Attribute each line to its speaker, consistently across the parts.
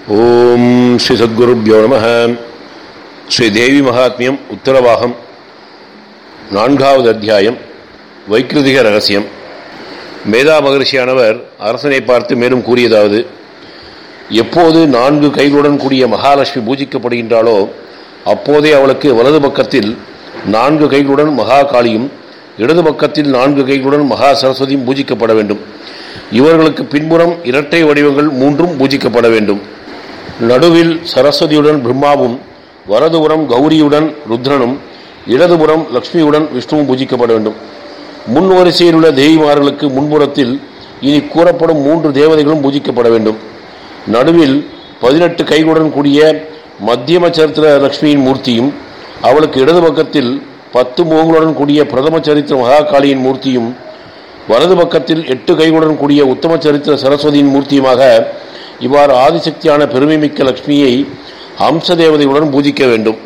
Speaker 1: ஓம் ஸ்ரீ சத்குருப்யோ நம ஸ்ரீ தேவி மகாத்மியம் உத்தரவாகம் நான்காவது அத்தியாயம் வைக்கிருதிக ரகசியம் மேதா மகரிஷியானவர் அரசனை பார்த்து மேலும் கூறியதாவது எப்போது நான்கு கைகளுடன் கூடிய மகாலட்சுமி பூஜிக்கப்படுகின்றாளோ அப்போதே அவளுக்கு வலது பக்கத்தில் நான்கு கைகளுடன் மகா காளியும் இடது பக்கத்தில் நான்கு கைகளுடன் மகா சரஸ்வதியும் பூஜிக்கப்பட வேண்டும் இவர்களுக்கு பின்புறம் இரட்டை வடிவங்கள் மூன்றும் பூஜிக்கப்பட வேண்டும் நடுவில் சரஸ்வதியுடன் பிரம்மாவும் வலதுபுறம் கௌரியுடன் ருத்ரனும் இடதுபுறம் லக்ஷ்மியுடன் விஷ்ணுவும் பூஜிக்கப்பட வேண்டும் முன் வரிசையில் உள்ள தேவிமார்களுக்கு முன்புறத்தில் இனி கூறப்படும் மூன்று தேவதைகளும் பூஜிக்கப்பட வேண்டும் நடுவில் பதினெட்டு கைகளுடன் கூடிய மத்தியம சரித்திர லக்ஷ்மியின் மூர்த்தியும் அவளுக்கு இடது பக்கத்தில் பத்து முகங்களுடன் கூடிய பிரதம சரித்திர மகாகாளியின் மூர்த்தியும் வலது பக்கத்தில் எட்டு கைகளுடன் கூடிய உத்தம சரித்திர சரஸ்வதியின் மூர்த்தியுமாக இவ்வாறு ஆதிசக்தியான பெருமைமிக்க லட்சுமியை ஹம்ச தேவதையுடன் பூஜிக்க வேண்டும்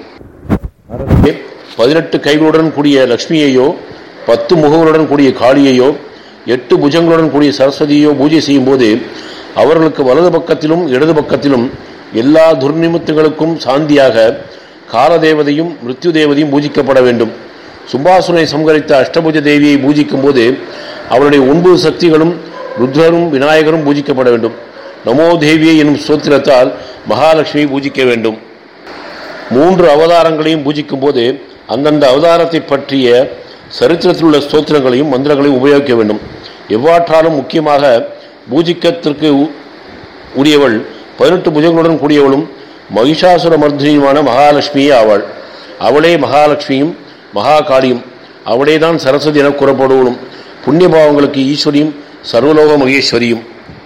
Speaker 1: பதினெட்டு கைகளுடன் கூடிய லட்சுமியையோ பத்து முகங்களுடன் கூடிய காளியையோ எட்டு புஜங்களுடன் கூடிய சரஸ்வதியோ பூஜை செய்யும் போது அவர்களுக்கு வலது பக்கத்திலும் இடது பக்கத்திலும் எல்லா துர்நிமித்தங்களுக்கும் சாந்தியாக காலதேவதையும் மிருத்யு தேவதையும் பூஜிக்கப்பட வேண்டும் சும்பாசுரை சம்கரித்த அஷ்டபுஜ தேவியை பூஜிக்கும் போது அவருடைய ஒன்பது சக்திகளும் ருத்ரரும் விநாயகரும் பூஜிக்கப்பட வேண்டும் நமோ தேவியை எனும் ஸ்தோத்திரத்தால் மகாலட்சுமி பூஜிக்க வேண்டும் மூன்று அவதாரங்களையும் பூஜிக்கும் போது அந்தந்த அவதாரத்தை பற்றிய சரித்திரத்தில் உள்ள ஸ்தோத்திரங்களையும் மந்திரங்களையும் உபயோகிக்க வேண்டும் எவ்வாற்றாலும் முக்கியமாக பூஜிக்கத்திற்கு உரியவள் பதினெட்டு புஜங்களுடன் கூடியவளும் மகிஷாசுர மர்தினியுமான மகாலட்சுமியே ஆவாள் அவளே மகாலட்சுமியும் மகாகாளியும் அவளேதான் சரஸ்வதி என கூறப்படுவளும் புண்ணிய பாவங்களுக்கு ஈஸ்வரியும் சர்வலோக மகேஸ்வரியும்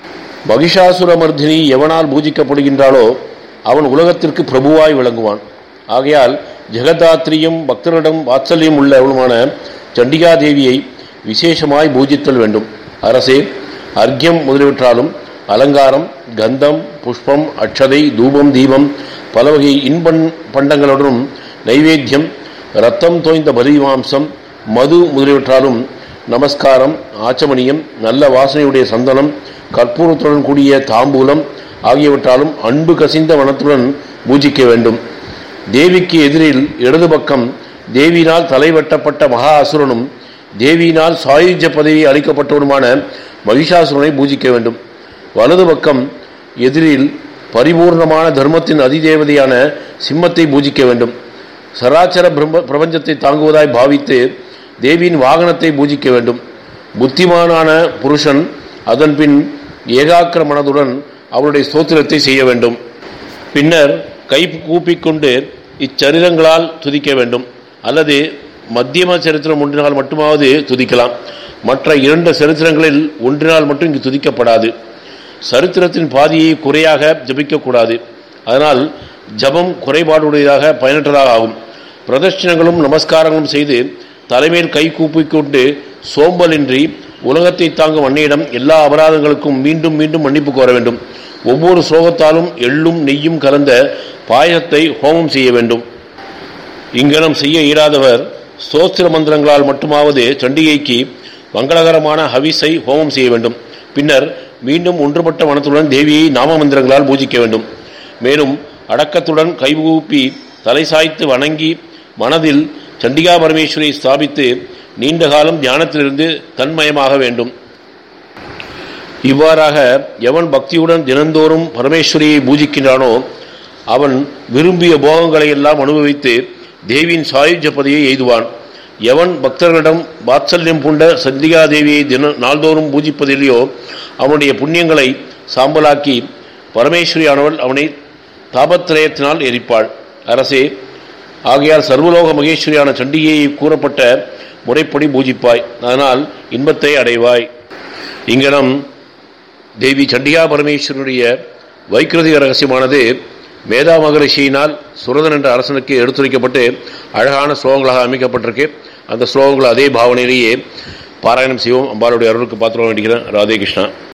Speaker 1: மகிஷாசுரமர்தினி எவனால் பூஜிக்கப்படுகின்றாளோ அவன் உலகத்திற்கு பிரபுவாய் விளங்குவான் ஆகையால் ஜெகதாத்திரியும் பக்தரிடம் வாத்சல்யம் உள்ளவளுமான சண்டிகா தேவியை விசேஷமாய் பூஜித்தல் வேண்டும் அரசே அர்க்கியம் முதலியவற்றாலும் அலங்காரம் கந்தம் புஷ்பம் அட்சதை தூபம் தீபம் பல வகை இன்பன் பண்டங்களுடனும் நைவேத்தியம் ரத்தம் தோய்ந்த பலிமாம்சம் மது முதலியவற்றாலும் நமஸ்காரம் ஆச்சமணியம் நல்ல வாசனையுடைய சந்தனம் கற்பூரத்துடன் கூடிய தாம்பூலம் ஆகியவற்றாலும் அன்பு கசிந்த வனத்துடன் பூஜிக்க வேண்டும் தேவிக்கு எதிரில் இடது பக்கம் தேவியினால் தலைவெட்டப்பட்ட மகா அசுரனும் தேவியினால் சாயுஜ பதவி அளிக்கப்பட்டவருமான மகிஷாசுரனை பூஜிக்க வேண்டும் வலது பக்கம் எதிரில் பரிபூர்ணமான தர்மத்தின் அதிதேவதையான சிம்மத்தை பூஜிக்க வேண்டும் சராச்சர பிரம்ம பிரபஞ்சத்தை தாங்குவதாய் பாவித்து தேவியின் வாகனத்தை பூஜிக்க வேண்டும் புத்திமானான புருஷன் அதன்பின் ஏகாக்கிர மனதுடன் அவருடைய ஸ்தோத்திரத்தை செய்ய வேண்டும் பின்னர் கை கூப்பிக்கொண்டு இச்சரிதங்களால் துதிக்க வேண்டும் அல்லது மத்தியம சரித்திரம் ஒன்றினால் மட்டுமாவது துதிக்கலாம் மற்ற இரண்டு சரித்திரங்களில் ஒன்றினால் மட்டும் இங்கு துதிக்கப்படாது சரித்திரத்தின் பாதியை குறையாக ஜபிக்கக்கூடாது அதனால் ஜபம் குறைபாடுடையதாக பயனற்றதாக ஆகும் பிரதர்ஷனங்களும் நமஸ்காரங்களும் செய்து தலைமையில் கை கூப்பிக்கொண்டு சோம்பலின்றி உலகத்தை தாங்கும் அன்னையிடம் எல்லா அபராதங்களுக்கும் மீண்டும் மீண்டும் மன்னிப்பு கோர வேண்டும் ஒவ்வொரு சோகத்தாலும் எள்ளும் நெய்யும் கலந்த பாயத்தை ஹோமம் செய்ய வேண்டும் இங்கனம் செய்ய இயலாதவர் ஸ்தோத்திர மந்திரங்களால் மட்டுமாவது சண்டிகைக்கு மங்களகரமான ஹவிஸை ஹோமம் செய்ய வேண்டும் பின்னர் மீண்டும் ஒன்றுபட்ட மனத்துடன் தேவியை நாம மந்திரங்களால் பூஜிக்க வேண்டும் மேலும் அடக்கத்துடன் கைகூப்பி தலை சாய்த்து வணங்கி மனதில் சண்டிகா பரமேஸ்வரை ஸ்தாபித்து நீண்ட காலம் தியானத்திலிருந்து தன்மயமாக வேண்டும் இவ்வாறாக எவன் பக்தியுடன் தினந்தோறும் பரமேஸ்வரியை பூஜிக்கின்றானோ அவன் விரும்பிய போகங்களை எல்லாம் அனுபவித்து தேவியின் சாயுஜ பதவியை எய்துவான் எவன் பக்தர்களிடம் வாத்சல்யம் பூண்ட சந்திகா தேவியை தின நாள்தோறும் பூஜிப்பதில்லையோ அவனுடைய புண்ணியங்களை சாம்பலாக்கி பரமேஸ்வரியானவள் அவனை தாபத்திரயத்தினால் எரிப்பாள் அரசே ஆகையால் சர்வலோக மகேஸ்வரியான சண்டிகையை கூறப்பட்ட முறைப்படி பூஜிப்பாய் அதனால் இன்பத்தை அடைவாய் இங்கனம் தேவி சண்டிகா பரமேஸ்வரனுடைய வைக்கிருதிக ரகசியமானது மேதா மகரிஷியினால் சுரதன் என்ற அரசனுக்கு எடுத்துரைக்கப்பட்டு அழகான ஸ்லோகங்களாக அமைக்கப்பட்டிருக்கு அந்த ஸ்லோகங்கள் அதே பாவனையிலேயே பாராயணம் செய்வோம் அம்பாளுடைய அருளுக்கு பாத்திரம் வேண்டிக்கிறேன் ராதே கிருஷ்ணா